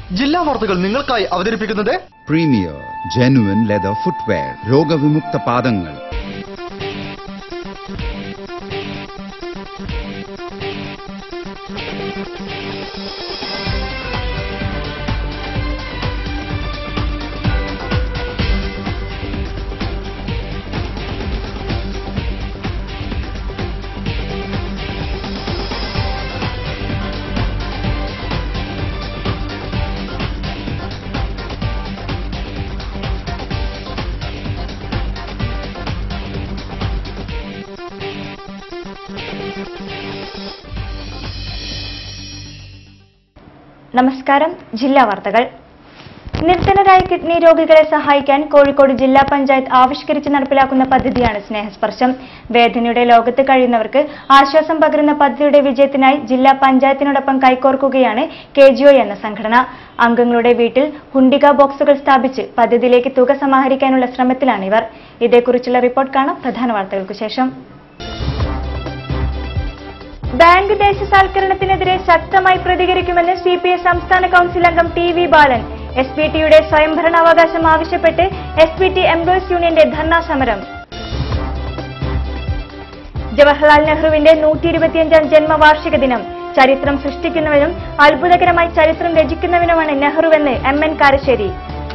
ജില്ലാ വാർത്തകൾ നിങ്ങൾക്കായി അവതരിപ്പിക്കുന്നത് പ്രീമിയർ ജെനുവൻ ലെതർ ഫുട്വെയർ രോഗവിമുക്ത പാദങ്ങൾ നമസ്കാരം ജില്ലാ വാർത്തകൾ നിർധനരായ കിഡ്നി രോഗികളെ സഹായിക്കാൻ കോഴിക്കോട് ജില്ലാ പഞ്ചായത്ത് ആവിഷ്കരിച്ച് നടപ്പിലാക്കുന്ന പദ്ധതിയാണ് സ്നേഹസ്പർശം വേദനയുടെ ലോകത്ത് കഴിയുന്നവർക്ക് ആശ്വാസം പകരുന്ന പദ്ധതിയുടെ വിജയത്തിനായി ജില്ലാ പഞ്ചായത്തിനോടൊപ്പം കൈകോർക്കുകയാണ് കെ എന്ന സംഘടന അംഗങ്ങളുടെ വീട്ടിൽ ഹുണ്ടിക ബോക്സുകൾ സ്ഥാപിച്ച് പദ്ധതിയിലേക്ക് തുക സമാഹരിക്കാനുള്ള ശ്രമത്തിലാണ് ഇവർ ഇതേക്കുറിച്ചുള്ള റിപ്പോർട്ട് കാണാം പ്രധാന വാർത്തകൾക്കു ശേഷം ബാങ്ക് ദേശസാൽക്കരണത്തിനെതിരെ ശക്തമായി പ്രതികരിക്കുമെന്ന് സി പി എസ് സംസ്ഥാന കൌൺസിൽ അംഗം T V Balan S P ടിയുടെ സ്വയംഭരണാവകാശം ആവശ്യപ്പെട്ട് എസ് പി ടി എംപ്ലോയീസ് യൂണിയന്റെ ധർണാ സമരം ജവഹർലാൽ നെഹ്റുവിന്റെ നൂറ്റി ഇരുപത്തിയഞ്ചാം ജന്മവാർഷിക ദിനം ചരിത്രം സൃഷ്ടിക്കുന്നവനും അത്ഭുതകരമായി ചരിത്രം രചിക്കുന്നവനുമാണ് നെഹ്റുവെന്ന് എം എൻ കാരശ്ശേരി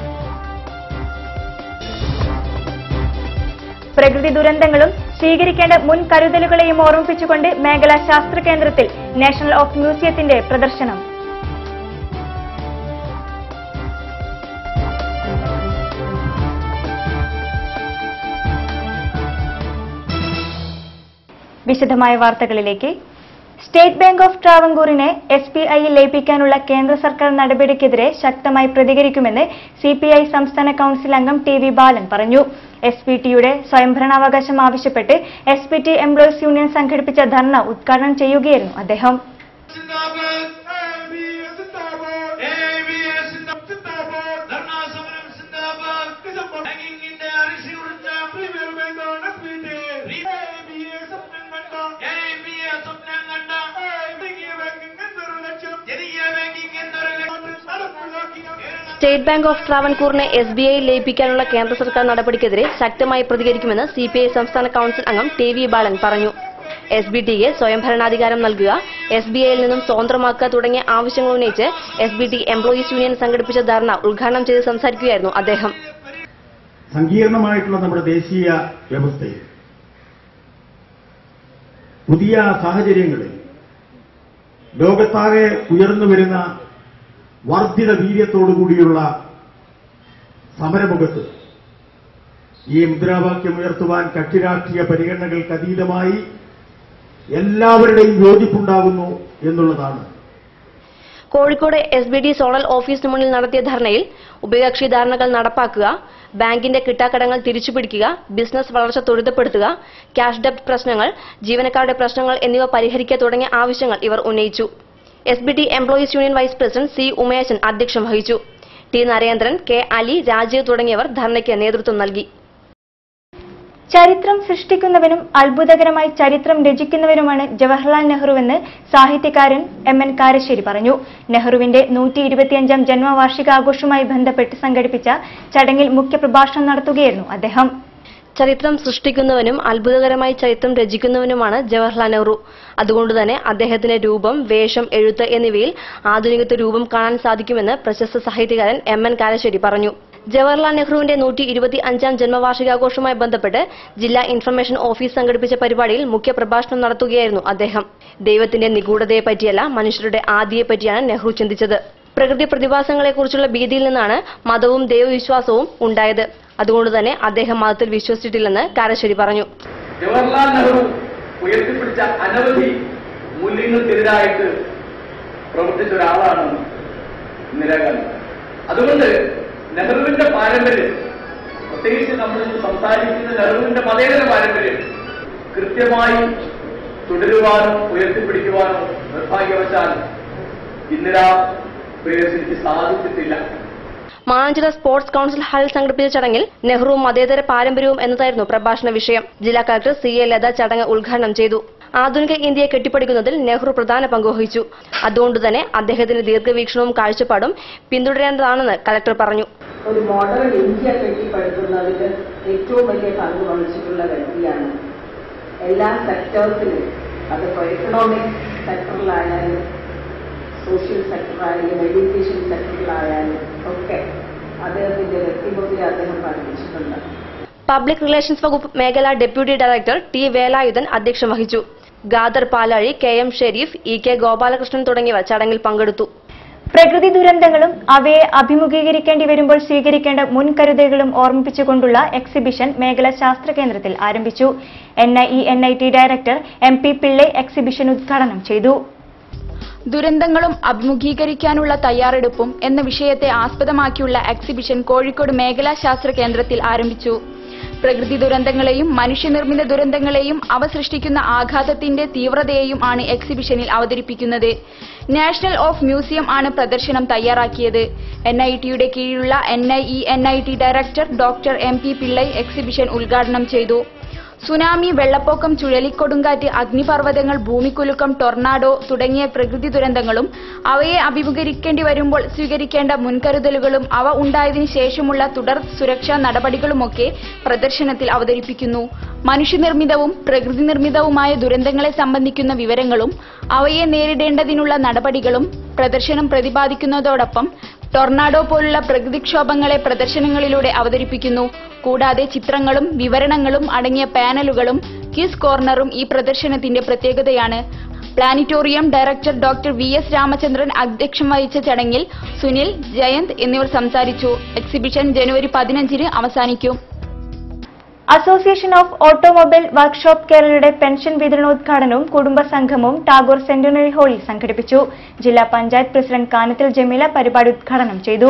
പ്രകൃതി ദുരന്തങ്ങളും സ്വീകരിക്കേണ്ട മുൻ കരുതലുകളെയും ഓർമ്മിപ്പിച്ചുകൊണ്ട് മേഖലാ ശാസ്ത്ര കേന്ദ്രത്തിൽ നാഷണൽ ഓഫ് മ്യൂസിയത്തിന്റെ പ്രദർശനം വിശദമായ വാർത്തകളിലേക്ക് സ്റ്റേറ്റ് ബാങ്ക് ഓഫ് ട്രാവൻകൂറിനെ എസ് ബി ഐയിൽ ലയിപ്പിക്കാനുള്ള കേന്ദ്ര സർക്കാർ നടപടിക്കെതിരെ ശക്തമായി പ്രതികരിക്കുമെന്ന് സി പി ഐ സംസ്ഥാന കൌൺസിൽ അംഗം ടി വി ബാലൻ പറഞ്ഞു എസ് പി ടിയുടെ സ്വയംഭരണാവകാശം ആവശ്യപ്പെട്ട് S P T employees union സംഘടിപ്പിച്ച ധർണ ഉദ്ഘാടനം ചെയ്യുകയായിരുന്നു അദ്ദേഹം സിന്ദാബാദ് ABS സിന്ദാബാദ് ABS സിന്ദാബാദ് ധർണാ സമരം സിന്ദാബാദ് ബാങ്കിങ്ങിന്റെ അരിശി ഉറിച്ച പ്രീമിയർ ബാങ്കാണ് എസ്ബിടി ABS സ്വപ്നം കണ്ട ABS സ്വപ്നം കണ്ട ജനകീയ ബാങ്കിംഗ് എന്നൊരു ലക്ഷ്യം ജനകീയ ബാങ്കിംഗ് എന്നൊരു ലക്ഷ്യം നടപ്പിലാക്കിയ കേരള സ്റ്റേറ്റ് ബാങ്ക് ഓഫ് ട്രാവൻകൂറിനെ എസ് ബി ഐയിൽ ലയിപ്പിക്കാനുള്ള കേന്ദ്ര സർക്കാർ നടപടിക്കെതിരെ ശക്തമായി പ്രതികരിക്കുമെന്ന് സി പി ഐ സംസ്ഥാന കൌൺസിൽ അംഗം ടി വി ബാലൻ പറഞ്ഞു എസ് ബി ടിക്ക് സ്വയംഭരണാധികാരം നൽകുക എസ് ബി ഐയിൽ നിന്നും സ്വതന്ത്രമാക്കുക തുടങ്ങിയ ആവശ്യങ്ങൾ ഉന്നയിച്ച് S B T employees union സംഘടിപ്പിച്ച ധർണ ഉദ്ഘാടനം ചെയ്ത് സംസാരിക്കുകയായിരുന്നു അദ്ദേഹം സങ്കീർണമായിട്ടുള്ള നമ്മുടെ ദേശീയ വ്യവസ്ഥയിൽ പുതിയ സാഹചര്യങ്ങളിൽ ലോകത്താകെ ഉയർന്നു വരുന്ന വർദ്ധിത വീര്യത്തോടുകൂടിയുള്ള സമരമുഖത്ത് ഈ മുദ്രാവാക്യം ഉയർത്തുവാൻ കക്ഷിരാഷ്ട്രീയ പരിഗണനകൾക്ക് അതീതമായി എല്ലാവരുടെയും യോജിപ്പുണ്ടാകുന്നു എന്നുള്ളതാണ് Kozhikode S B D zonal ഓഫീസിന് മുന്നിൽ നടത്തിയ ധർണയിൽ ഉഭയകക്ഷി ധാരണകൾ നടപ്പാക്കുക ബാങ്കിന്റെ കിട്ടാക്കടങ്ങൾ തിരിച്ചുപിടിക്കുക ബിസിനസ് വളർച്ച ത്വരിതപ്പെടുത്തുക ക്യാഷ് ഡെപ്റ്റ് പ്രശ്നങ്ങൾ ജീവനക്കാരുടെ പ്രശ്നങ്ങൾ എന്നിവ പരിഹരിക്കുക തുടങ്ങിയ ആവശ്യങ്ങൾ ഇവർ ഉന്നയിച്ചു S B T employees union vice president C Umeshan അധ്യക്ഷം വഹിച്ചു ടി നരേന്ദ്രൻ കെ അലി രാജീവ് തുടങ്ങിയവർ ധർണയ്ക്ക് നേതൃത്വം നൽകി ചരിത്രം സൃഷ്ടിക്കുന്നവനും അത്ഭുതകരമായി ചരിത്രം രചിക്കുന്നവനുമാണ് ജവഹർലാൽ നെഹ്റുവെന്ന് സാഹിത്യകാരൻ എം എൻ കാരശ്ശേരി പറഞ്ഞു നെഹ്റുവിന്റെ നൂറ്റി ഇരുപത്തിയഞ്ചാം ജന്മവാർഷികാഘോഷവുമായി ബന്ധപ്പെട്ട് സംഘടിപ്പിച്ച ചടങ്ങിൽ മുഖ്യപ്രഭാഷണം നടത്തുകയായിരുന്നു അദ്ദേഹം ചരിത്രം സൃഷ്ടിക്കുന്നവനും അത്ഭുതകരമായി ചരിത്രം രചിക്കുന്നവനുമാണ് ജവഹർലാൽ നെഹ്റു അതുകൊണ്ടുതന്നെ അദ്ദേഹത്തിന്റെ രൂപം വേഷം എഴുത്ത് എന്നിവയിൽ ആധുനികത്വ രൂപം കാണാൻ സാധിക്കുമെന്ന് പ്രശസ്ത സാഹിത്യകാരൻ എം എൻ കാരശ്ശേരി പറഞ്ഞു ജവഹർലാൽ നെഹ്റുവിന്റെ നൂറ്റി ഇരുപത്തി അഞ്ചാം ജന്മവാർഷികാഘോഷവുമായി ബന്ധപ്പെട്ട് ജില്ലാ ഇൻഫർമേഷൻ ഓഫീസ് സംഘടിപ്പിച്ച പരിപാടിയിൽ മുഖ്യപ്രഭാഷണം നടത്തുകയായിരുന്നു അദ്ദേഹം ദൈവത്തിന്റെ നിഗൂഢതയെ പറ്റിയല്ല മനുഷ്യരുടെ ആദിയെ പറ്റിയാണ് നെഹ്റു ചിന്തിച്ചത് പ്രകൃതി പ്രതിഭാസങ്ങളെക്കുറിച്ചുള്ള ഭീതിയിൽ നിന്നാണ് മതവും ദൈവവിശ്വാസവും ഉണ്ടായത് അതുകൊണ്ട് തന്നെ അദ്ദേഹം മതത്തിൽ വിശ്വസിച്ചിട്ടില്ലെന്ന് കാരശ്ശേരി പറഞ്ഞു ജവഹർലാൽ നെഹ്റു ഉയർത്തിപ്പിടിച്ച അനവധി മൂല്യങ്ങൾക്കെതിരായിട്ട് പ്രവർത്തിച്ച ഒരാളാണ് ഇന്ദിരാഗാന്ധി അതുകൊണ്ട് നെഹ്റുവിന്റെ പാരമ്പര്യം പ്രത്യേകിച്ച് നമ്മൾ ഇന്ന് സംസാരിക്കുന്ന നെഹ്റുവിന്റെ മതേതര പാരമ്പര്യം കൃത്യമായി തുടരുവാനോ ഉയർത്തിപ്പിടിക്കുവാനോ നിർഭാഗ്യവശാൽ ഇന്ദിരാ പ്രിയസിക്ക് സാധിച്ചിട്ടില്ല മാനാഞ്ചിറ സ്പോർട്സ് കൌൺസിൽ ഹാളിൽ സംഘടിപ്പിച്ച ചടങ്ങിൽ നെഹ്റുവും മതേതര പാരമ്പര്യവും എന്നതായിരുന്നു പ്രഭാഷണ വിഷയം ജില്ലാ കളക്ടർ സി എ ലത ചടങ്ങ് ഉദ്ഘാടനം ചെയ്തു ആധുനിക ഇന്ത്യയെ കെട്ടിപ്പടുക്കുന്നതിൽ നെഹ്റു പ്രധാന പങ്കുവഹിച്ചു അതുകൊണ്ടുതന്നെ അദ്ദേഹത്തിന്റെ ദീർഘവീക്ഷണവും കാഴ്ചപ്പാടും പിന്തുടരേണ്ടതാണെന്ന് കലക്ടർ പറഞ്ഞു ഒരു മോഡേൺ ഇന്ത്യ കെട്ടിപ്പടുക്കുന്നതിൽ ഏറ്റവും വലിയ പങ്ക് വഹിച്ചിട്ടുള്ള വ്യക്തിയാണ് എല്ലാ സെക്ടേഴ്സിലും അതിപ്പോൾ എക്കണോമിക് സെക്ടറിലായാലും സോഷ്യൽ സെക്ടറായാലും എഡ്യൂക്കേഷൻ സെക്ടറിലായാലും ഒക്കെ അദ്ദേഹത്തിന്റെ വ്യക്തിമുദ്ര അദ്ദേഹം പഠിപ്പിച്ചിട്ടുണ്ട് പബ്ലിക് റിലേഷൻസ് വകുപ്പ് മേഖലാ ഡെപ്യൂട്ടി ഡയറക്ടർ ടി വേലായുധൻ അധ്യക്ഷം വഹിച്ചു ഗാദർ Palazhi K M Sherif E K Gopalakrishnan തുടങ്ങിയവർ ചടങ്ങിൽ പങ്കെടുത്തു പ്രകൃതി ദുരന്തങ്ങളും അവയെ അഭിമുഖീകരിക്കേണ്ടി വരുമ്പോൾ സ്വീകരിക്കേണ്ട മുൻകരുതലുകളും ഓർമ്മിപ്പിച്ചുകൊണ്ടുള്ള എക്സിബിഷൻ മേഖല ശാസ്ത്ര കേന്ദ്രത്തിൽ ആരംഭിച്ചു N I E N I T director M P Pillai exhibition ഉദ്ഘാടനം ചെയ്തു ദുരന്തങ്ങളും അഭിമുഖീകരിക്കാനുള്ള തയ്യാറെടുപ്പും എന്ന വിഷയത്തെ ആസ്പദമാക്കിയുള്ള എക്സിബിഷൻ കോഴിക്കോട് മേഖലാ ശാസ്ത്ര കേന്ദ്രത്തിൽ ആരംഭിച്ചു പ്രകൃതി ദുരന്തങ്ങളെയും മനുഷ്യനിർമ്മിത ദുരന്തങ്ങളെയും അവ സൃഷ്ടിക്കുന്ന ആഘാതത്തിന്റെ തീവ്രതയെയും ആണ് എക്സിബിഷനിൽ അവതരിപ്പിക്കുന്നത് നാഷണൽ ഓഫ് മ്യൂസിയം ആണ് പ്രദർശനം തയ്യാറാക്കിയത് എൻ ഐ ടിയുടെ കീഴിലുള്ള N I E N I T director doctor M P Pillai exhibition ഉദ്ഘാടനം ചെയ്തു സുനാമി വെള്ളപ്പൊക്കം ചുഴലിക്കൊടുങ്കാറ്റ് അഗ്നിപർവ്വതങ്ങൾ ഭൂമിക്കുലുക്കം ടൊർണാഡോ തുടങ്ങിയ പ്രകൃതി ദുരന്തങ്ങളും അവയെ അഭിമുഖീകരിക്കേണ്ടി വരുമ്പോൾ സ്വീകരിക്കേണ്ട മുൻകരുതലുകളും അവ ഉണ്ടായതിനു ശേഷമുള്ള തുടർ സുരക്ഷാ നടപടികളുമൊക്കെ പ്രദർശനത്തിൽ അവതരിപ്പിക്കുന്നു മനുഷ്യനിർമ്മിതവും പ്രകൃതി നിർമ്മിതവുമായ ദുരന്തങ്ങളെ സംബന്ധിക്കുന്ന വിവരങ്ങളും അവയെ നേരിടേണ്ടതിനുള്ള നടപടികളും പ്രദർശനം പ്രതിപാദിക്കുന്നതോടൊപ്പം ടൊർണാഡോ പോലുള്ള പ്രകൃതിക്ഷോഭങ്ങളെ പ്രദർശനങ്ങളിലൂടെ അവതരിപ്പിക്കുന്നു കൂടാതെ ചിത്രങ്ങളും വിവരണങ്ങളും അടങ്ങിയ പാനലുകളും കിസ് കോർണറും ഈ പ്രദർശനത്തിന്റെ പ്രത്യേകതയാണ് planetarium director doctor V S Ramachandran അധ്യക്ഷം വഹിച്ച ചടങ്ങിൽ സുനിൽ ജയന്ത് എന്നിവർ സംസാരിച്ചു എക്സിബിഷൻ ജനുവരി പതിനഞ്ചിന് അവസാനിക്കും അസോസിയേഷൻ ഓഫ് ഓട്ടോമൊബൈൽ വർക്ക്ഷോപ്പ് കേരളയുടെ പെൻഷൻ വിതരണോദ്ഘാടനവും കുടുംബസംഗമവും ടാഗോർ സെന്റിനറി ഹാളിൽ സംഘടിപ്പിച്ചു ജില്ലാ പഞ്ചായത്ത് പ്രസിഡന്റ് കാനത്തിൽ ജമീല പരിപാടി ഉദ്ഘാടനം ചെയ്തു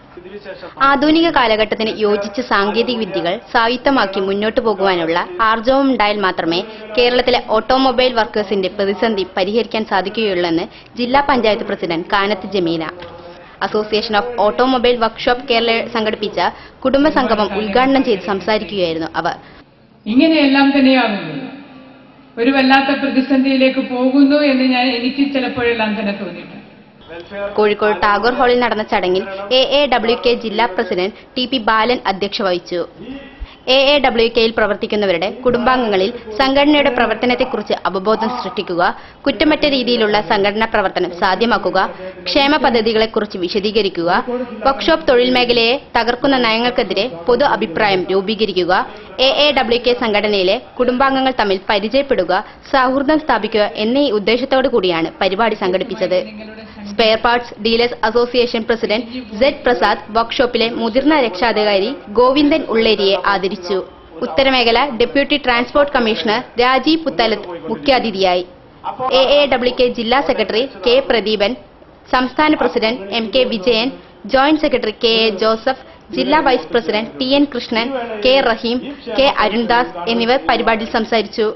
ആധുനിക കാലഘട്ടത്തിന് യോജിച്ച സാങ്കേതിക വിദ്യകൾ സ്വായത്തമാക്കി മുന്നോട്ടു പോകുവാനുള്ള ആർജവം ഉണ്ടായാൽ മാത്രമേ കേരളത്തിലെ ഓട്ടോമൊബൈൽ വർക്കേഴ്സിന്റെ പ്രതിസന്ധി പരിഹരിക്കാൻ സാധിക്കുകയുള്ളെന്ന് ജില്ലാ panchayat president Kanath Jameela association of automobile workshop Kerala സംഘടിപ്പിച്ച കുടുംബസംഗമം ഉദ്ഘാടനം ചെയ്ത് സംസാരിക്കുകയായിരുന്നു അവർ ഇങ്ങനെയെല്ലാം തന്നെയാകുന്നു ഒരു വല്ലാത്ത പ്രതിസന്ധിയിലേക്ക് പോകുന്നു എന്ന് ഞാൻ എനിക്ക് ചിലപ്പോഴെല്ലാം തന്നെ തോന്നിയിട്ടുണ്ട് കോഴിക്കോട് ടാഗോർ ഹാളിൽ നടന്ന ചടങ്ങിൽ എ എ ഡബ്ല്യു കെ ജില്ലാ പ്രസിഡന്റ് ടി പി ബാലൻ അധ്യക്ഷ വഹിച്ചു എ എ ഡബ്ല്യു കെയിൽ പ്രവർത്തിക്കുന്നവരുടെ കുടുംബാംഗങ്ങളിൽ സംഘടനയുടെ പ്രവർത്തനത്തെക്കുറിച്ച് അവബോധം സൃഷ്ടിക്കുക കുറ്റമറ്റ രീതിയിലുള്ള സംഘടനാ പ്രവർത്തനം സാധ്യമാക്കുക ക്ഷേമ പദ്ധതികളെക്കുറിച്ച് വിശദീകരിക്കുക വർക്ക്ഷോപ്പ് തൊഴിൽ മേഖലയെ തകർക്കുന്ന നയങ്ങൾക്കെതിരെ പൊതു അഭിപ്രായം രൂപീകരിക്കുക എ എ ഡബ്ല്യു കെ സംഘടനയിലെ കുടുംബാംഗങ്ങൾ തമ്മിൽ പരിചയപ്പെടുക സൗഹൃദം സ്ഥാപിക്കുക എന്നീ ഉദ്ദേശത്തോടു കൂടിയാണ് പരിപാടി സംഘടിപ്പിച്ചത് spare parts dealers association president Z Prasad വർക്ക്ഷോപ്പിലെ മുതിർന്ന രക്ഷാധികാരി ഗോവിന്ദൻ ഉള്ളേരിയെ ആദരിച്ചു ഉത്തരമേഖല deputy transport commissioner Rajeev Puthalath മുഖ്യാതിഥിയായി എ എ ഡബ്ല്യു കെ ജില്ലാ സെക്രട്ടറി കെ പ്രദീപൻ സംസ്ഥാന president M K Vijayan joint secretary K A Joseph ജില്ലാ vice president T N Krishnan K Rahim K Arundas എന്നിവർ പരിപാടിയിൽ സംസാരിച്ചു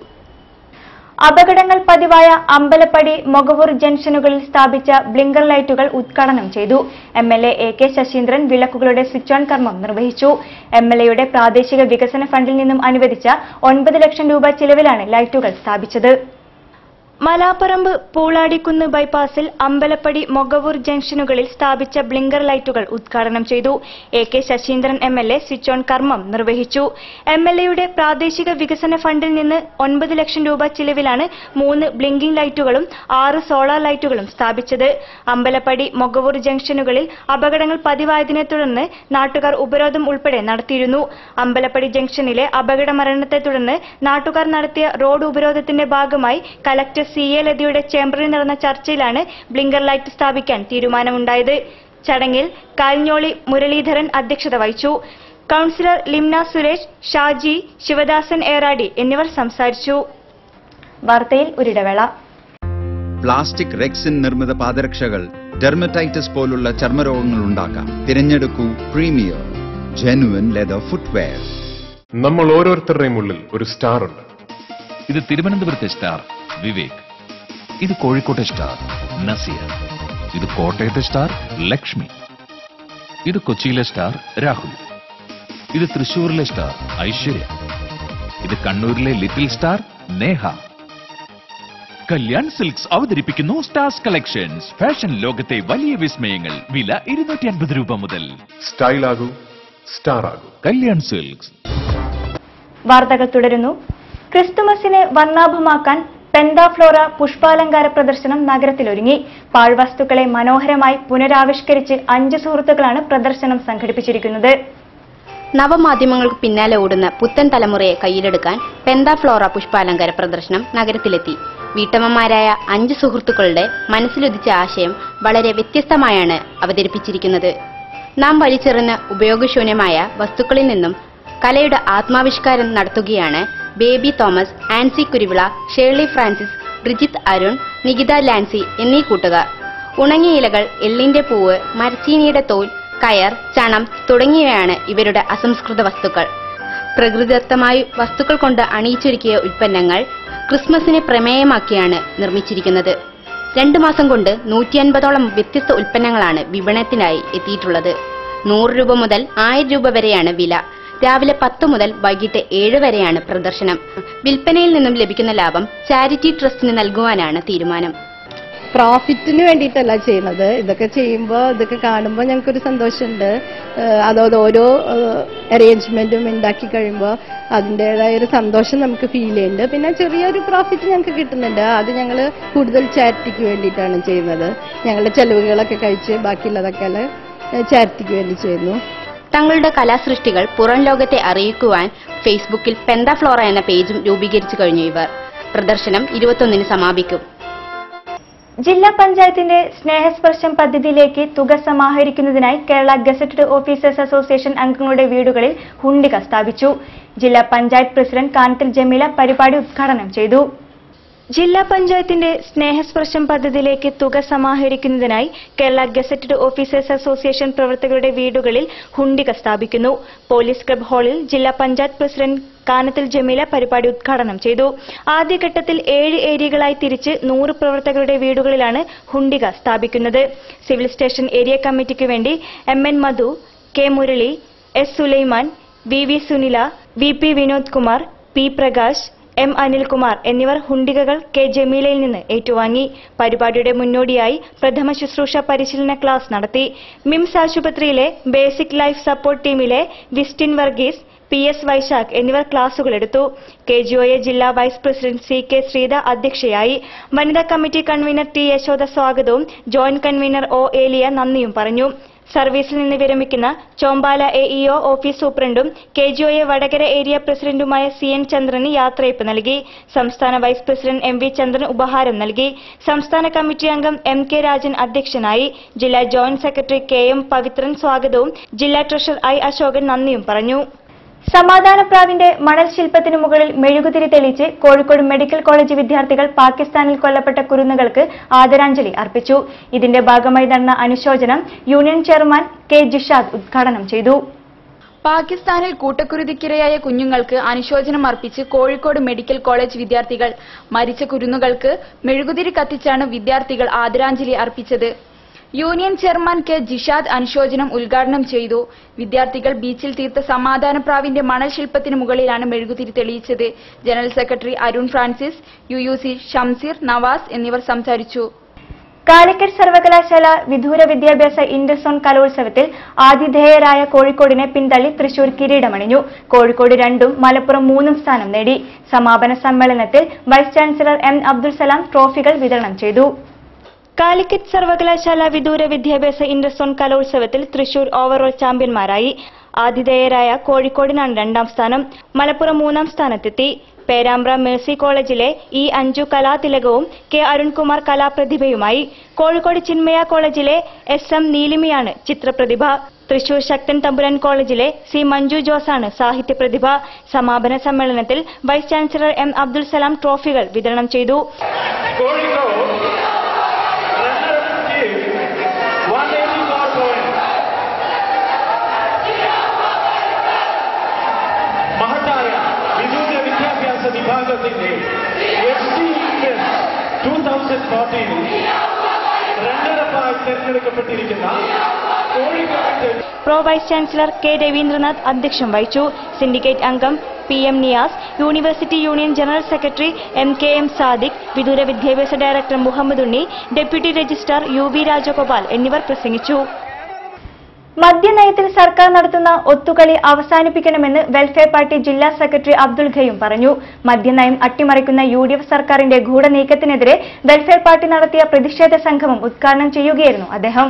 അപകടങ്ങൾ പതിവായ അമ്പലപ്പടി മൊകവൂർ ജംഗ്ഷനുകളിൽ സ്ഥാപിച്ച ബ്ലിങ്കർ ലൈറ്റുകൾ ഉദ്ഘാടനം ചെയ്തു M L A A K Saseendran വിളക്കുകളുടെ സ്വിച്ച് ഓൺ കർമ്മം നിർവഹിച്ചു എം എൽ എയുടെ പ്രാദേശിക വികസന ഫണ്ടിൽ നിന്നും അനുവദിച്ച ഒൻപത് ലക്ഷം രൂപ ചിലവിലാണ് ലൈറ്റുകൾ സ്ഥാപിച്ചത് മലാപ്പറമ്പ് പൂളാടിക്കുന്ന് ബൈപ്പാസിൽ അമ്പലപ്പടി മൊകവൂർ ജംഗ്ഷനുകളിൽ സ്ഥാപിച്ച ബ്ലിങ്കർ ലൈറ്റുകൾ ഉദ്ഘാടനം ചെയ്തു A K Saseendran M L A switch on കർമ്മം നിർവഹിച്ചു എം എൽ എയുടെ പ്രാദേശിക വികസന ഫണ്ടിൽ നിന്ന് ഒൻപത് ലക്ഷം രൂപ ചിലവിലാണ് മൂന്ന് ബ്ലിങ്കിംഗ് ലൈറ്റുകളും ആറ് സോളാർ ലൈറ്റുകളും സ്ഥാപിച്ചത് അമ്പലപ്പടി മൊകവൂർ ജംഗ്ഷനുകളിൽ അപകടങ്ങൾ പതിവായതിനെ തുടർന്ന് നാട്ടുകാർ ഉപരോധം ഉൾപ്പെടെ നടത്തിയിരുന്നു അമ്പലപ്പടി ജംഗ്ഷനിലെ അപകട മരണത്തെ തുടർന്ന് നാട്ടുകാർ നടത്തിയ റോഡ് ഉപരോധത്തിന്റെ ഭാഗമായി കലക്ടർ സി എ ലതയുടെ ചേംബറിൽ നടന്ന ചർച്ചയിലാണ് ബ്ലിങ്കർ ലൈറ്റ് സ്ഥാപിക്കാൻ തീരുമാനമുണ്ടായത് ചടങ്ങിൽ കാൽഞ്ഞോളി മുരളീധരൻ അധ്യക്ഷത വഹിച്ചു കൌൺസിലർ ലിംന സുരേഷ് ഷാജി ശിവദാസൻ ഏറാടി എന്നിവർ സംസാരിച്ചു വാർത്തയിൽ ഒരിടവേള പ്ലാസ്റ്റിക് റെക്സിൻ നിർമ്മിത പാദരക്ഷകൾ ഡെർമറ്റൈറ്റിസ് പോലുള്ള ചർമ്മരോഗങ്ങൾ ഉണ്ടാക്കാം തിരഞ്ഞെടുക്കൂ പ്രീമിയർ ജെനുവൻ ലെതർ ഫുട്വെയർ നമ്മൾ ഓരോരുത്തരുടെയും ഉള്ളിൽ ഒരു സ്റ്റാർ ഉണ്ട് ഇത് തിരുവനന്തപുരത്തെ സ്റ്റാർ വിവേക് ഇത് കോഴിക്കോട്ടെ സ്റ്റാർ നസീർ ഇത് കോട്ടയത്തെ സ്റ്റാർ ലക്ഷ്മി ഇത് കൊച്ചിയിലെ സ്റ്റാർ രാഹുൽ ഇത് തൃശൂരിലെ സ്റ്റാർ ഐശ്വര്യ ഇത് കണ്ണൂരിലെ little star Neha Kalyan silks അവതരിപ്പിക്കുന്നു സ്റ്റാർസ് കളക്ഷൻസ് ഫാഷൻ ലോകത്തെ വലിയ വിസ്മയങ്ങൾ വില ഇരുന്നൂറ്റി അൻപത് രൂപ മുതൽ സ്റ്റൈൽ ആകൂ സ്റ്റാർ ആകൂ കല്യാൺ സിൽക്സ് വാർത്തകൾ തുടരുന്നു ക്രിസ്തുമസിനെ വർണ്ണാഭമാക്കാൻ പെന്താഫ്ലോറ പുഷ്പാലങ്കാര പ്രദർശനം നഗരത്തിലൊരുങ്ങി പാഴ്വസ്തുക്കളെ മനോഹരമായി പുനരാവിഷ്കരിച്ച് അഞ്ച് സുഹൃത്തുക്കളാണ് പ്രദർശനം സംഘടിപ്പിച്ചിരിക്കുന്നത് നവമാധ്യമങ്ങൾക്ക് പിന്നാലെ ഓടുന്ന പുത്തൻ തലമുറയെ കയ്യിലെടുക്കാൻ പെന്താഫ്ലോറ പുഷ്പാലങ്കാര പ്രദർശനം നഗരത്തിലെത്തി വീട്ടമ്മമാരായ അഞ്ച് സുഹൃത്തുക്കളുടെ മനസ്സിലുദിച്ച ആശയം വളരെ വ്യത്യസ്തമായാണ് അവതരിപ്പിച്ചിരിക്കുന്നത് നാം വലിച്ചെറിഞ്ഞ ഉപയോഗശൂന്യമായ വസ്തുക്കളിൽ നിന്നും കലയുടെ ആത്മാവിഷ്കാരം നടത്തുകയാണ് Baby Thomas Ancy Kuruvila Shirley Francis Brijith Arun Nikitha Lancy എന്നീ കൂട്ടുകാർ ഉണങ്ങിയ ഇലകൾ എള്ളിന്റെ പൂവ് മരച്ചീനിയുടെ തോൽ കയർ ചണം തുടങ്ങിയവയാണ് ഇവരുടെ അസംസ്കൃത വസ്തുക്കൾ പ്രകൃതിദത്തമായി വസ്തുക്കൾ കൊണ്ട് അണിയിച്ചൊരുക്കിയ ഉൽപ്പന്നങ്ങൾ ക്രിസ്മസിനെ പ്രമേയമാക്കിയാണ് നിർമ്മിച്ചിരിക്കുന്നത് രണ്ടു മാസം കൊണ്ട് നൂറ്റി അൻപതോളം വ്യത്യസ്ത ഉൽപ്പന്നങ്ങളാണ് വിപണനത്തിനായി എത്തിയിട്ടുള്ളത് നൂറ് രൂപ മുതൽ ആയിരം രൂപ വരെയാണ് വില രാവിലെ പത്ത് മുതൽ വൈകിട്ട് ഏഴ് വരെയാണ് പ്രദർശനം വിൽപ്പനയിൽ നിന്നും ലഭിക്കുന്ന ലാഭം ചാരിറ്റി ട്രസ്റ്റിന് നൽകുവാനാണ് തീരുമാനം പ്രോഫിറ്റിന് വേണ്ടിയിട്ടല്ല ചെയ്യുന്നത് ഇതൊക്കെ ചെയ്യുമ്പോൾ ഇതൊക്കെ കാണുമ്പോൾ ഞങ്ങൾക്കൊരു സന്തോഷമുണ്ട് ഏഹ് അതത് ഓരോ അറേഞ്ച്മെന്റും ഉണ്ടാക്കി കഴിയുമ്പോൾ അതിൻ്റെതായ ഒരു സന്തോഷം നമുക്ക് ഫീൽ ചെയ്യുന്നുണ്ട് പിന്നെ ചെറിയൊരു പ്രോഫിറ്റ് ഞങ്ങൾക്ക് കിട്ടുന്നുണ്ട് അത് ഞങ്ങൾ കൂടുതൽ ചാരിറ്റിക്ക് വേണ്ടിയിട്ടാണ് ചെയ്യുന്നത് ഞങ്ങളുടെ ചെലവുകളൊക്കെ കഴിച്ച് ബാക്കിയുള്ളതൊക്കെ ചാരിറ്റിക്ക് വേണ്ടി ചെയ്യുന്നു തങ്ങളുടെ കലാസൃഷ്ടികൾ പുറം ലോകത്തെ അറിയിക്കുവാൻ ഫേസ്ബുക്കിൽ പെന്താഫ്ലോറ എന്ന പേജും രൂപീകരിച്ചു കഴിഞ്ഞു ഇവർ പ്രദർശനം ഇരുപത്തൊന്നിന് സമാപിക്കും ജില്ലാ പഞ്ചായത്തിന്റെ സ്നേഹസ്പർശം പദ്ധതിയിലേക്ക് തുക സമാഹരിക്കുന്നതിനായി കേരള ഗസറ്റഡ് ഓഫീസേഴ്സ് അസോസിയേഷൻ അംഗങ്ങളുടെ വീടുകളിൽ ഹുണ്ടിക സ്ഥാപിച്ചു ജില്ലാ പഞ്ചായത്ത് പ്രസിഡന്റ് കാനത്തിൽ ജമീല പരിപാടി ഉദ്ഘാടനം ചെയ്തു ജില്ലാ പഞ്ചായത്തിന്റെ സ്നേഹസ്പർശം പദ്ധതിയിലേക്ക് തുക സമാഹരിക്കുന്നതിനായി കേരള ഗസറ്റഡ് ഓഫീസേഴ്സ് അസോസിയേഷൻ പ്രവർത്തകരുടെ വീടുകളിൽ ഹുണ്ടിക സ്ഥാപിക്കുന്നു പോലീസ് ക്ലബ് ഹാളിൽ ജില്ലാ പഞ്ചായത്ത് പ്രസിഡന്റ് കാനത്തിൽ ജമീല പരിപാടി ഉദ്ഘാടനം ചെയ്തു ആദ്യഘട്ടത്തിൽ ഏഴ് ഏരിയകളായി തിരിച്ച് നൂറ് പ്രവർത്തകരുടെ വീടുകളിലാണ് ഹുണ്ടിക സ്ഥാപിക്കുന്നത് സിവിൽ സ്റ്റേഷൻ ഏരിയ കമ്മിറ്റിക്ക് വേണ്ടി M N Madhu K Murali S Sulaiman V V Sunila V P Vinod Kumar P Prakash M Anilkumar എന്നിവർ ഹുണ്ടികകൾ കെ ജമീലയിൽ നിന്ന് ഏറ്റുവാങ്ങി പരിപാടിയുടെ മുന്നോടിയായി പ്രഥമ ശുശ്രൂഷ പരിശീലന ക്ലാസ് നടത്തി മിംസ് ആശുപത്രിയിലെ ബേസിക് ലൈഫ് സപ്പോർട്ട് ടീമിലെ വിസ്റ്റിൻ വർഗീസ് പി എസ് വൈശാഖ് എന്നിവർ ക്ലാസുകൾ എടുത്തു കെ ജി ഒ എ ജില്ലാ vice president C K Sreetha അധ്യക്ഷയായി വനിതാ കമ്മിറ്റി കൺവീനർ ടി യശോദ സ്വാഗതവും ജോയിന്റ് കൺവീനർ ഒ ഏലിയ നന്ദിയും പറഞ്ഞു സർവീസിൽ നിന്ന് വിരമിക്കുന്ന ചോമ്പാല എ ഇഒ ഓഫീസ് സൂപ്രണ്ടും K G O A Vadakara area പ്രസിഡന്റുമായ സി എൻ ചന്ദ്രന് യാത്രയപ്പ് നൽകി സംസ്ഥാന vice president M V Chandran ഉപഹാരം നൽകി സംസ്ഥാന കമ്മിറ്റി അംഗം എം കെ രാജൻ അധ്യക്ഷനായി ജില്ലാ joint secretary K M Pavithran സ്വാഗതവും ജില്ലാ ട്രഷറർ ഐ അശോകൻ നന്ദിയും പറഞ്ഞു സമാധാനപ്രാവിന്റെ മണൽ ശില്പത്തിനു മുകളിൽ മെഴുകുതിരി തെളിയിച്ച് കോഴിക്കോട് മെഡിക്കൽ കോളേജ് വിദ്യാർത്ഥികൾ പാകിസ്ഥാനിൽ കൊല്ലപ്പെട്ട കുരുന്നുകൾക്ക് ആദരാഞ്ജലി അർപ്പിച്ചു ഇതിന്റെ ഭാഗമായി നടന്ന അനുശോചനം യൂണിയൻ ചെയർമാൻ കെ ജിഷാദ് ഉദ്ഘാടനം ചെയ്തു പാകിസ്ഥാനിൽ കൂട്ടക്കുരുതിക്കിരയായ കുഞ്ഞുങ്ങൾക്ക് അനുശോചനം അർപ്പിച്ച് കോഴിക്കോട് മെഡിക്കൽ കോളേജ് വിദ്യാർത്ഥികൾ മരിച്ച കുരുന്നുകൾക്ക് മെഴുകുതിരി കത്തിച്ചാണ് വിദ്യാർത്ഥികൾ ആദരാഞ്ജലി അർപ്പിച്ചത് യൂണിയൻ ചെയർമാൻ കെ ജിഷാദ് അനുശോചനം ഉദ്ഘാടനം ചെയ്തു വിദ്യാർത്ഥികൾ ബീച്ചിൽ തീർത്ത സമാധാനപ്രാവിന്റെ മണൽ ശില്പത്തിന് മുകളിലാണ് മെഴുകുതിരി തെളിയിച്ചത് general secretary Arun Francis U U C Shamseer Navas എന്നിവർ സംസാരിച്ചു കാലിക്കറ്റ് സർവകലാശാല വിദൂര വിദ്യാഭ്യാസ ഇന്റർസോൺ കലോത്സവത്തിൽ ആതിഥേയരായ കോഴിക്കോടിനെ പിന്തള്ളി തൃശൂർ കിരീടമണിഞ്ഞു കോഴിക്കോട് രണ്ടും മലപ്പുറം മൂന്നും സ്ഥാനം നേടി സമാപന സമ്മേളനത്തിൽ vice chancellor M Abdul Salam ട്രോഫികൾ വിതരണം ചെയ്തു കാലിക്കറ്റ് സർവകലാശാല വിദൂര വിദ്യാഭ്യാസ ഇന്റർസോൺ കലോത്സവത്തിൽ തൃശൂർ ഓവറോൾ ചാമ്പ്യന്മാരായി ആതിഥേയരായ കോഴിക്കോടിനാണ് രണ്ടാം സ്ഥാനം മലപ്പുറം മൂന്നാം സ്ഥാനത്തെത്തി പേരാമ്പ്ര മേഴ്സി കോളേജിലെ ഇ അഞ്ജു കലാതിലകവും കെ അരുൺകുമാർ കലാപ്രതിഭയുമായി കോഴിക്കോട് ചിന്മയ കോളേജിലെ എസ് എം നീലിമയാണ് ചിത്രപ്രതിഭ തൃശൂർ ശക്തൻ തമ്പുരാൻ കോളേജിലെ സി മഞ്ജു ജോസാണ് സാഹിത്യപ്രതിഭ സമാപന സമ്മേളനത്തിൽ vice chancellor M Abdul Salam ട്രോഫികൾ വിതരണം ചെയ്തു മഹത്തായ വിദൂര വിദ്യാഭ്യാസ വിഭാഗത്തിന്റെ എസ് ടി ടൂ തൗസൻഡ് ഫോർട്ടീനിൽ റണ്ണറപ്പായി തെരഞ്ഞെടുക്കപ്പെട്ടിരിക്കുന്ന Kozhikode pro vice chancellor K Ravindranath അധ്യക്ഷം വഹിച്ചു സിൻഡിക്കേറ്റ് അംഗം P M Niyas university union general secretary M K M Sadiq വിദൂര വിദ്യാഭ്യാസ director Muhammad Unni deputy registrar U V Rajagopal എന്നിവർ പ്രസംഗിച്ചു മദ്യനയത്തിൽ സർക്കാർ നടത്തുന്ന ഒത്തുകളി അവസാനിപ്പിക്കണമെന്ന് വെൽഫെയർ പാർട്ടി ജില്ലാ സെക്രട്ടറി അബ്ദുൽ ഖയൂം പറഞ്ഞു മദ്യനയം അട്ടിമറിക്കുന്ന യു ഡി എഫ് സർക്കാരിന്റെ ഗൂഢനീക്കത്തിനെതിരെ വെൽഫെയർ പാർട്ടി നടത്തിയ പ്രതിഷേധ സംഗമം ഉദ്ഘാടനം ചെയ്യുകയായിരുന്നു അദ്ദേഹം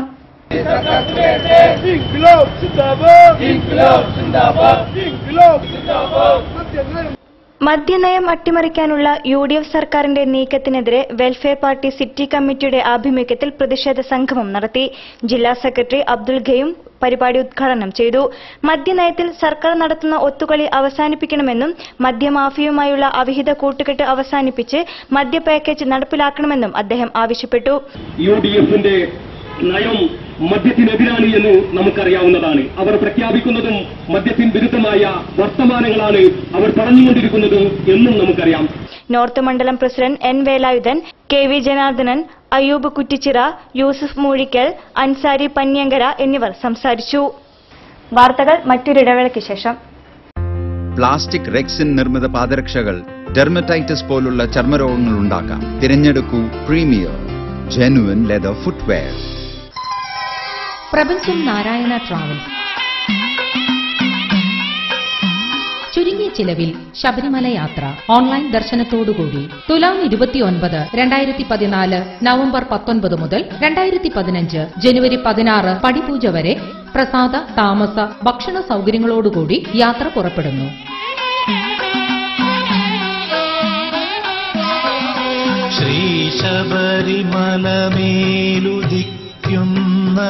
ഇൻക്ലാബ് സിന്ദാബാദ് ഇൻക്ലാബ് സിന്ദാബാദ് ഇൻക്ലാബ് സിന്ദാബാദ് മദ്യനയം അട്ടിമറിക്കാനുള്ള യു ഡി എഫ് സർക്കാരിന്റെ നീക്കത്തിനെതിരെ വെൽഫെയർ പാർട്ടി സിറ്റി കമ്മിറ്റിയുടെ ആഭിമുഖ്യത്തിൽ പ്രതിഷേധ സംഗമം നടത്തി ജില്ലാ സെക്രട്ടറി അബ്ദുൽ ഖയൂം പരിപാടി ഉദ്ഘാടനം ചെയ്തു മദ്യനയത്തിൽ സർക്കാർ നടത്തുന്ന ഒത്തുകളി അവസാനിപ്പിക്കണമെന്നും മദ്യമാഫിയുമായുള്ള അവിഹിത കൂട്ടുകെട്ട് അവസാനിപ്പിച്ച് മദ്യ പാക്കേജ് നടപ്പിലാക്കണമെന്നും അദ്ദേഹം ആവശ്യപ്പെട്ടു യു ഡി എഫിന്റെ നയം മദ്യത്തിനെതിരാണ് എന്ന് നമുക്കറിയാവുന്നതാണ് അവർ പ്രഖ്യാപിക്കുന്നതും മദ്യത്തിന് വിരുദ്ധമായ വർത്തമാനങ്ങളാണ് അവർ പറഞ്ഞുകൊണ്ടിരിക്കുന്നതും എന്നും നമുക്കറിയാം നോർത്ത് മണ്ഡലം president N Velayudhan K V Janardhanan Ayyub Kuttichira Yusuf Moozhikkal Ansari Panniyankara എന്നിവർ സംസാരിച്ചു വാർത്തകൾ മറ്റൊരിടവേളയ്ക്ക് ശേഷം പ്ലാസ്റ്റിക് റെക്സിൻ നിർമ്മിത പാദരക്ഷകൾ ഡെർമറ്റൈറ്റിസ് പോലുള്ള ചർമ്മരോഗങ്ങൾ ഉണ്ടാക്കാം തിരഞ്ഞെടുക്കൂ പ്രീമിയർ ജെനുവൻ ലെതർ ഫുട്വെയർ പ്രപഞ്ചം നാരായണ ട്രാവൽസ് ചുരുങ്ങിയ ചിലവിൽ ശബരിമല യാത്ര ഓൺലൈൻ ദർശനത്തോടുകൂടി തുലാം ഇരുപത്തിയൊൻപത് രണ്ടായിരത്തി പതിനാല് നവംബർ പത്തൊൻപത് മുതൽ രണ്ടായിരത്തി പതിനഞ്ച് ജനുവരി പതിനാറ് പടിപൂജ വരെ പ്രസാദ താമസ ഭക്ഷണ സൗകര്യങ്ങളോടുകൂടി യാത്ര പുറപ്പെടുന്നു ശ്രീ ശബരിമലമേലുദിക്കുന്ന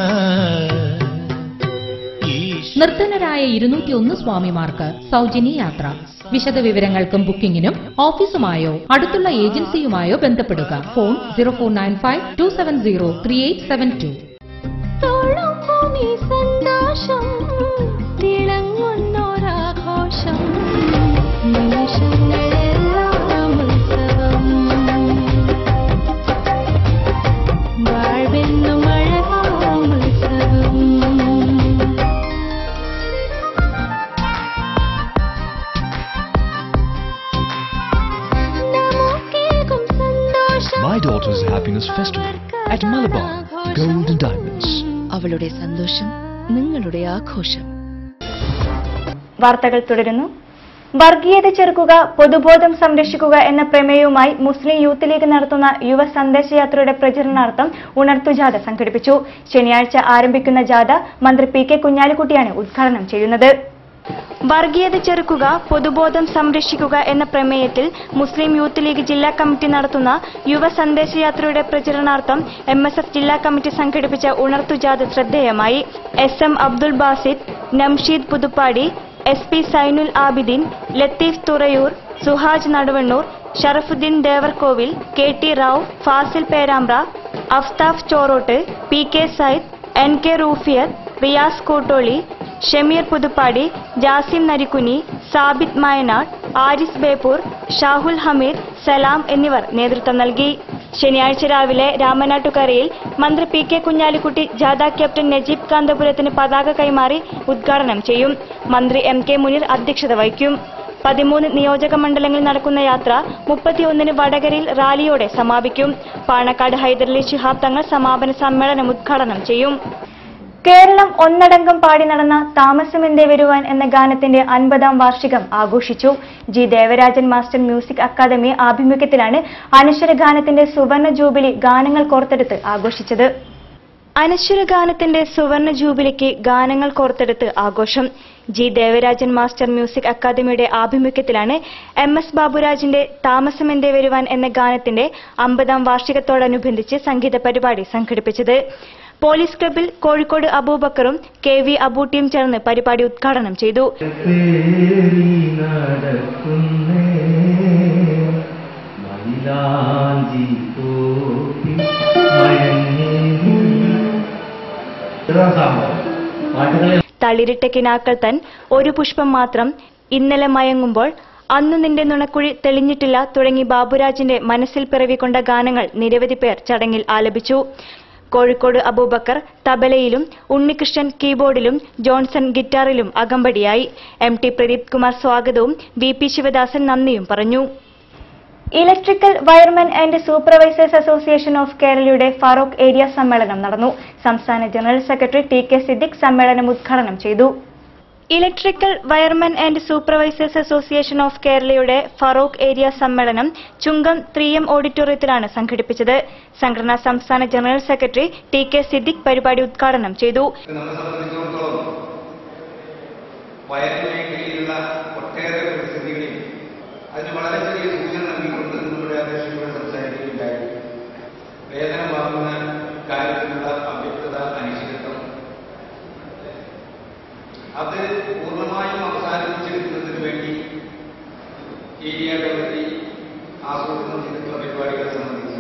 നിർധനരായ ഇരുന്നൂറ്റിയൊന്ന് സ്വാമിമാർക്ക് സൗജന്യ യാത്ര വിശദ വിവരങ്ങൾക്കും ബുക്കിംഗിനും ഓഫീസുമായോ അടുത്തുള്ള ഏജൻസിയുമായോ ബന്ധപ്പെടുക phone zero four nine five two seven zero three eight seven two സന്തോഷം തിളങ്ങുന്നൊരാഘോഷം നിമിഷങ്ങളെല്ലാം ഉത്സവം വാഴ്വെന്നും അഴകാം ഉത്സവം നമുക്കേകും സന്തോഷം My daughter's happiness festival at Malabar Gold and Diamonds. അവളുടെ സന്തോഷം നിങ്ങളുടെ ആഘോഷം വാർത്തകൾ തുടരുന്നു വർഗീയത ചെറുക്കുക പൊതുബോധം സംരക്ഷിക്കുക എന്ന പ്രമേയവുമായി മുസ്ലിം യൂത്ത് ലീഗ് നടത്തുന്ന യുവ സന്ദേശയാത്രയുടെ പ്രചരണാർത്ഥം ഉണർത്തു ജാഥ സംഘടിപ്പിച്ചു ശനിയാഴ്ച ആരംഭിക്കുന്ന ജാഥ മന്ത്രി പി കെ കുഞ്ഞാലിക്കുട്ടിയാണ് ഉദ്ഘാടനം ചെയ്യുന്നത് വർഗീയത ചെറുക്കുക പൊതുബോധം സംരക്ഷിക്കുക എന്ന പ്രമേയത്തിൽ മുസ്ലിം യൂത്ത് ലീഗ് ജില്ലാ കമ്മിറ്റി നടത്തുന്ന യുവ സന്ദേശയാത്രയുടെ പ്രചരണാർത്ഥം എം എസ് എഫ് ജില്ലാ കമ്മിറ്റി സംഘടിപ്പിച്ച ഉണർത്തു ജാഥ ശ്രദ്ധേയമായി S M Abdul Basid Namsheed Puthuppadi S P Sainul Abideen Latheef Thurayur Suhaj Naduvannur Sharafuddin Devarkovil K T Rao Fasil Perambra Afthaf Chorode P K Said N K Roofiyar Riyas Koottoli Shameer Puthuppadi Jasim Narikkuni Sabith Mayanad Aris Beypore Shahul Hameed Salam എന്നിവർ നേതൃത്വം നൽകി ശനിയാഴ്ച രാവിലെ രാമനാട്ടുകരയിൽ മന്ത്രി പി കെ കുഞ്ഞാലിക്കുട്ടി ജാഥ ക്യാപ്റ്റൻ നജീബ് കാന്തപുരത്തിന് പതാക കൈമാറി ഉദ്ഘാടനം ചെയ്യും മന്ത്രി എം കെ മുനീർ അധ്യക്ഷത വഹിക്കും പതിമൂന്ന് നിയോജക മണ്ഡലങ്ങളിൽ നടക്കുന്ന യാത്ര മുപ്പത്തിയൊന്നിന് വടകരയിൽ റാലിയോടെ സമാപിക്കും പാണക്കാട് ഹൈദരലി ശിഹാബ് തങ്ങൾ സമാപന സമ്മേളനം ഉദ്ഘാടനം ചെയ്യും കേരളം ഒന്നടങ്കം പാടി നടന്ന താമസമെന്തേ വരുവാൻ എന്ന ഗാനത്തിന്റെ അൻപതാം വാർഷികം ആഘോഷിച്ചു G Devarajan master music academy ആഭിമുഖ്യത്തിലാണ് അനശ്വര ഗാനത്തിന്റെ സുവർണ ജൂബിലി ഗാനങ്ങൾ കോർത്തെടുത്ത് ആഘോഷിച്ചത് അനശ്വര ഗാനത്തിന്റെ സുവർണ ജൂബിലിക്ക് ഗാനങ്ങൾ കോർത്തെടുത്ത് ആഘോഷം ജി ദേവരാജൻ മാസ്റ്റർ മ്യൂസിക് അക്കാദമിയുടെ ആഭിമുഖ്യത്തിലാണ് എം എസ് ബാബുരാജിന്റെ താമസമെന്തേ വരുവാൻ എന്ന ഗാനത്തിന്റെ അമ്പതാം വാർഷികത്തോടനുബന്ധിച്ച് സംഗീത പരിപാടി സംഘടിപ്പിച്ചത് പോലീസ് ക്ലബിൽ കോഴിക്കോട് അബൂബക്കറും കെ വി അബൂട്ടിയും ചേർന്ന് പരിപാടി ഉദ്ഘാടനം ചെയ്തു തളിരിട്ട കിനാക്കൾ തൻ ഒരു പുഷ്പം മാത്രം ഇന്നലെ മയങ്ങുമ്പോൾ അന്നു നിന്റെ നുണക്കുഴി തെളിഞ്ഞിട്ടില്ല തുടങ്ങി ബാബുരാജിന്റെ മനസ്സിൽ പിറവിക്കൊണ്ട ഗാനങ്ങൾ നിരവധി പേർ ചടങ്ങിൽ ആലപിച്ചു കോഴിക്കോട് അബൂബക്കർ തബലയിലും ഉണ്ണികൃഷ്ണൻ കീബോർഡിലും ജോൺസൺ ഗിറ്റാറിലും അകമ്പടിയായി എം ടി പ്രദീപ് കുമാർ സ്വാഗതവും വി പി ശിവദാസൻ നന്ദിയും പറഞ്ഞു electrical wiremen and supervisors association of കേരളയുടെ ഫാറൂഖ് ഏരിയ സമ്മേളനം നടന്നു സംസ്ഥാന general secretary T K Siddique സമ്മേളനം ഉദ്ഘാടനം ചെയ്തു electrical wiremen and supervisors association of കേരളയുടെ ഫറൂഖ് ഏരിയ സമ്മേളനം ചുങ്കം ത്രീ എം ഓഡിറ്റോറിയത്തിലാണ് സംഘടിപ്പിച്ചത് സംഘടനാ സംസ്ഥാന general secretary T K Siddique പരിപാടി ഉദ്ഘാടനം ചെയ്തു നമ്മെ സംബന്ധിച്ചിടത്തോളം വയറിന് മേഖലയിലുള്ള ഒട്ടേറെ പ്രതിസന്ധികളിൽ അതിന് വളരെ ചെറിയ സൂചന നൽകിക്കൊണ്ട് നമ്മുടെ അധ്യക്ഷയോട് സംസാരിക്കുകയുണ്ടായി വേതനം വാങ്ങുന്ന കാര്യത്തിലുള്ള അവ്യക്തത അനിശ്ചിതത്വം അത് പൂർണ്ണമായും അവസാനിപ്പിച്ചെടുക്കുന്നതിന് വേണ്ടി ഏരിയ കമ്മിറ്റി ആസൂത്രണം ചെയ്തിട്ടുള്ള പരിപാടികളെ സംബന്ധിച്ച്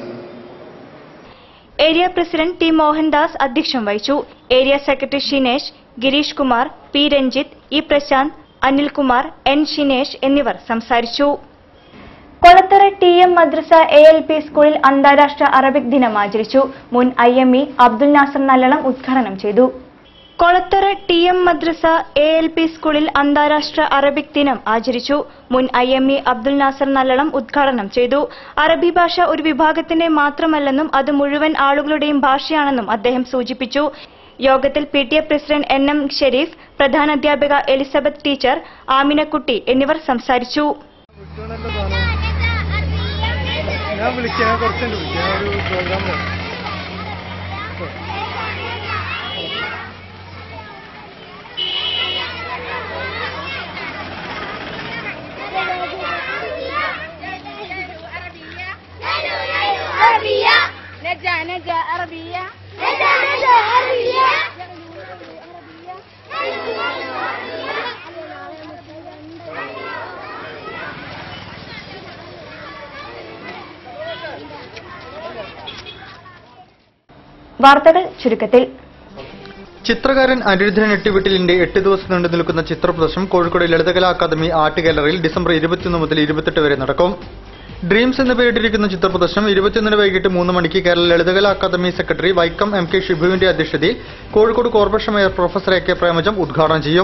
ഏരിയ പ്രസിഡന്റ് ടി മോഹൻദാസ് അധ്യക്ഷം വഹിച്ചു area secretary Shinesh Gireesh Kumar P Ranjith E Prasanth Anilkumar N Shinesh എന്നിവർ സംസാരിച്ചു Kolathara T M Madrasa A L P സ്കൂളിൽ അന്താരാഷ്ട്ര അറബിക് ദിനം ആചരിച്ചു മുൻ I M E Abdul Nasar Nallalam ഉദ്ഘാടനം ചെയ്തു Kolathara T M Madrasa A L P സ്കൂളിൽ അന്താരാഷ്ട്ര അറബിക് ദിനം ആചരിച്ചു മുൻ I M E Abdul Nasar Nallalam ഉദ്ഘാടനം ചെയ്തു അറബി ഭാഷ ഒരു വിഭാഗത്തിന്റെ മാത്രമല്ലെന്നും അത് മുഴുവൻ ആളുകളുടെയും ഭാഷയാണെന്നും അദ്ദേഹം സൂചിപ്പിച്ചു യോഗത്തിൽ P T A president N M Sherif പ്രധാനാധ്യാപിക എലിസബത്ത് ടീച്ചർ ആമിനക്കുട്ടി എന്നിവർ സംസാരിച്ചു ഞാൻ വിളിക്കാൻ കുറച്ചുണ്ട് വിളിക്കാൻ ഒരു പ്രോഗ്രാം نجا نجا عربية نجا نجا عربية വാർത്തകൾ ചുരുക്കത്തിൽ ചിത്രകാരൻ അനിരുദ്ധൻ എട്ടുവീട്ടിലിന്റെ എട്ട് ദിവസം നീണ്ടു നിൽക്കുന്ന ചിത്ര പ്രദർശനം കോഴിക്കോട് ലളിതകലാ അക്കാദമി ആർട്ട് ഗാലറിയിൽ ഡിസംബർ ഇരുപത്തിയൊന്ന് മുതൽ ഇരുപത്തെട്ട് വരെ നടക്കും ഡ്രീംസ് എന്ന് പേരിട്ടിരിക്കുന്ന ചിത്ര പ്രദർശനം ഇരുപത്തിയൊന്നിന് വൈകിട്ട് മൂന്ന് മണിക്ക് Kerala Lalithakala academy secretary Vaikom M K ഷിബുവിന്റെ അധ്യക്ഷതയിൽ Kozhikode corporation mayor professor A K Premajam ഉദ്ഘാടനം ചെയ്യും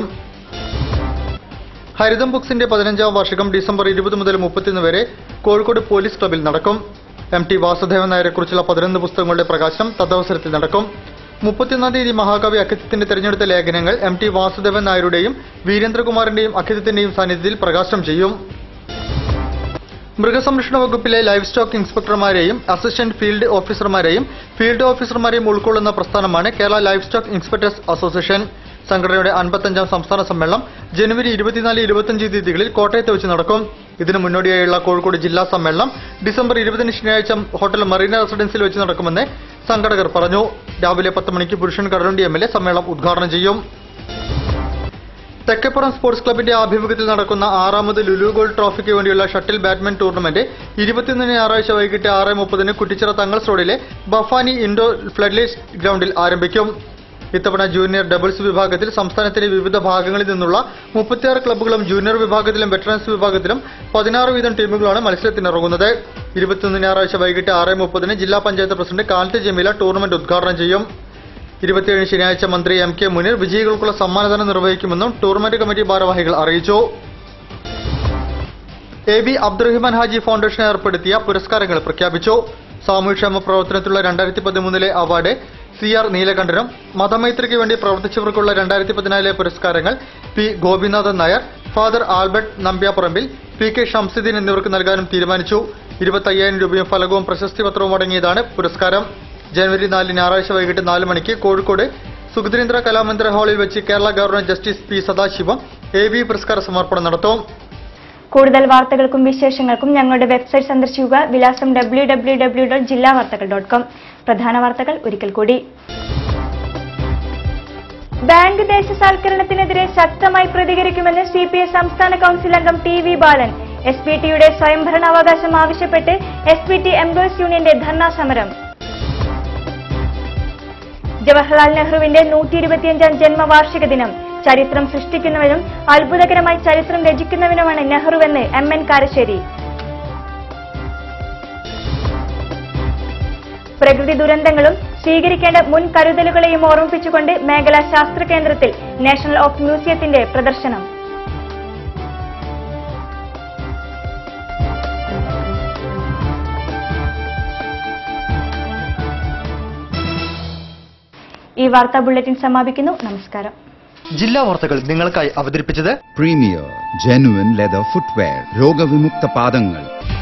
ഹരിതം ബുക്സിന്റെ പതിനഞ്ചാം വാർഷികം ഡിസംബർ ഇരുപത് മുതൽ മുപ്പത്തിയൊന്ന് വരെ കോഴിക്കോട് പോലീസ് ക്ലബിൽ നടക്കും എം ടി വാസുദേവൻ നായരെക്കുറിച്ചുള്ള പതിനൊന്ന് പുസ്തകങ്ങളുടെ പ്രകാശനം തദവസരത്തിൽ നടക്കും മുപ്പത്തിയൊന്നാം തീയതി മഹാകവി അക്കിത്തത്തിന്റെ തെരഞ്ഞെടുത്ത ലേഖനങ്ങൾ എം ടി വാസുദേവൻ നായരുടെയും വീരേന്ദ്രകുമാറിന്റെയും അക്കിത്തത്തിന്റെയും സാന്നിധ്യത്തിൽ പ്രകാശനം ചെയ്യും മൃഗസംരക്ഷണ വകുപ്പിലെ ലൈഫ് സ്റ്റോക്ക് ഇൻസ്പെക്ടർമാരെയും അസിസ്റ്റന്റ് ഫീൽഡ് ഓഫീസർമാരെയും ഫീൽഡ് ഓഫീസർമാരെയും ഉൾക്കൊള്ളുന്ന പ്രസ്ഥാനമാണ് Kerala life stock inspectors association സംഘടനയുടെ അൻപത്തഞ്ചാം സംസ്ഥാന സമ്മേളനം ജനുവരി ഇരുപത്തിനാല് ഇരുപത്തിയഞ്ച് തീയതികളിൽ കോട്ടയത്ത് വെച്ച് നടക്കും ഇതിനു മുന്നോടിയായുള്ള കോഴിക്കോട് ജില്ലാ സമ്മേളനം ഡിസംബർ ഇരുപതിന് ശനിയാഴ്ച ഹോട്ടൽ മറീന റെസിഡൻസിൽ വെച്ച് നടക്കുമെന്ന് സംഘടകർ പറഞ്ഞു രാവിലെ പത്ത് മണിക്ക് പുരുഷൻ കടലുണ്ടി എം എൽ എ സമ്മേളനം ഉദ്ഘാടനം ചെയ്യും തെക്കപ്പുറം സ്പോർട്സ് ക്ലബിന്റെ ആഭിമുഖ്യത്തിൽ നടക്കുന്ന ആറാമത് ലുലു ഗോൾഡ് ട്രോഫിക്ക് വേണ്ടിയുള്ള ഷട്ടിൽ ബാഡ്മിന്റൺ ടൂർണമെന്റ് ഇരുപത്തിയൊന്നിന് ഞായറാഴ്ച വൈകിട്ട് ആറ് മുപ്പതിന് കുറ്റിച്ചിറ തങ്ങൾസ് റോഡിലെ ബഫാനി ഇൻഡോർ ഫ്ലഡ്ലൈറ്റ് ഗ്രൗണ്ടിൽ ആരംഭിക്കും ഇത്തവണ ജൂനിയർ ഡബിൾസ് വിഭാഗത്തിൽ സംസ്ഥാനത്തിന്റെ വിവിധ ഭാഗങ്ങളിൽ നിന്നുള്ള മുപ്പത്തിയാറ് ക്ലബ്ബുകളും ജൂനിയർ വിഭാഗത്തിലും വെറ്ററൻസ് വിഭാഗത്തിലും പതിനാറ് വീതം ടീമുകളാണ് മത്സരത്തിനിറങ്ങുന്നത് ഇരുപത്തിയൊന്ന് ഞായറാഴ്ച വൈകിട്ട് ആറ് മുപ്പതിന് ജില്ലാ പഞ്ചായത്ത് പ്രസിഡന്റ് കാലത്ത് ജമീല ടൂർണമെന്റ് ഉദ്ഘാടനം ചെയ്യും ഇരുപത്തിയേഴ് ശനിയാഴ്ച മന്ത്രി എം കെ മുനീർ വിജയികൾക്കുള്ള സമ്മാനദാനം നിർവഹിക്കുമെന്നും ടൂർണമെന്റ് കമ്മിറ്റി ഭാരവാഹികൾ അറിയിച്ചു A B Abdurahiman Haji foundation ഏർപ്പെടുത്തിയ പുരസ്കാരങ്ങൾ പ്രഖ്യാപിച്ചു സാമൂഹ്യക്ഷേമ പ്രവർത്തനത്തിലുള്ള രണ്ടായിരത്തി പതിമൂന്നിലെ അവാർഡ് സി ആർ നീലകണ്ഠനും മതമൈത്രിക്ക് വേണ്ടി പ്രവർത്തിച്ചവർക്കുള്ള രണ്ടായിരത്തി പതിനാലിലെ പുരസ്കാരങ്ങൾ P Gopinathan Nair father Albert Nambiaparambil P K Shamsuddin എന്നിവർക്ക് നൽകാനും തീരുമാനിച്ചു ഇരുപത്തയ്യായിരം രൂപയും ഫലകവും പ്രശസ്തി പത്രവും അടങ്ങിയതാണ് പുരസ്കാരം ജനുവരി നാല് ഞായറാഴ്ച വൈകിട്ട് നാല് മണിക്ക് കോഴിക്കോട് സുഖദ്രേന്ദ്ര കലാമന്ദിര ഹാളിൽ വെച്ച് Kerala governor justice P Sathasivam A B പുരസ്കാര സമർപ്പണം നടത്തും കൂടുതൽ വാർത്തകൾക്കും വിശേഷങ്ങൾക്കും ഞങ്ങളുടെ വെബ്സൈറ്റ് സന്ദർശിക്കുക വിലാസം ഡബ്ല്യൂ ഡബ്ല്യൂ ഡബ്ല്യൂ ഡോട്ട് ജില്ലാ വാർത്തകൾ ഡോട്ട് കോം പ്രധാന വാർത്തകൾ ഒരിക്കൽ കൂടി ബാങ്ക് ദേശസാൽക്കരണത്തിനെതിരെ ശക്തമായി പ്രതികരിക്കുമെന്ന് സി പി ഐ സംസ്ഥാന കൌൺസിൽ അംഗം T V Balan S P ടിയുടെ സ്വയംഭരണാവകാശം ആവശ്യപ്പെട്ട് എസ് പി ടി എംപ്ലോയീസ് യൂണിയന്റെ ധർണാ സമരം ജവഹർലാൽ നെഹ്റുവിന്റെ നൂറ്റി ഇരുപത്തിയഞ്ചാം ജന്മവാർഷിക ദിനം ചരിത്രം സൃഷ്ടിക്കുന്നവനും അത്ഭുതകരമായി ചരിത്രം രചിക്കുന്നവനുമാണ് നെഹ്റുവെന്ന് എം എൻ കാരശ്ശേരി പ്രകൃതി ദുരന്തങ്ങളും സ്വീകരിക്കേണ്ട മുൻകരുതലുകളെയും ഓർമ്മിപ്പിച്ചുകൊണ്ട് മേഖലാ ശാസ്ത്ര കേന്ദ്രത്തിൽ നാഷണൽ ഓഫ് മ്യൂസിയത്തിന്റെ പ്രദർശനം ഈ വാർത്താ ബുള്ളറ്റിൻ സമാപിക്കുന്നു നമസ്കാരം ജില്ലാ വാർത്തകൾ നിങ്ങൾക്കായി അവതരിപ്പിച്ചത് പ്രീമിയർ ജെനുവൻ ലെതർ ഫുട്വെയർ രോഗവിമുക്ത പാദങ്ങൾ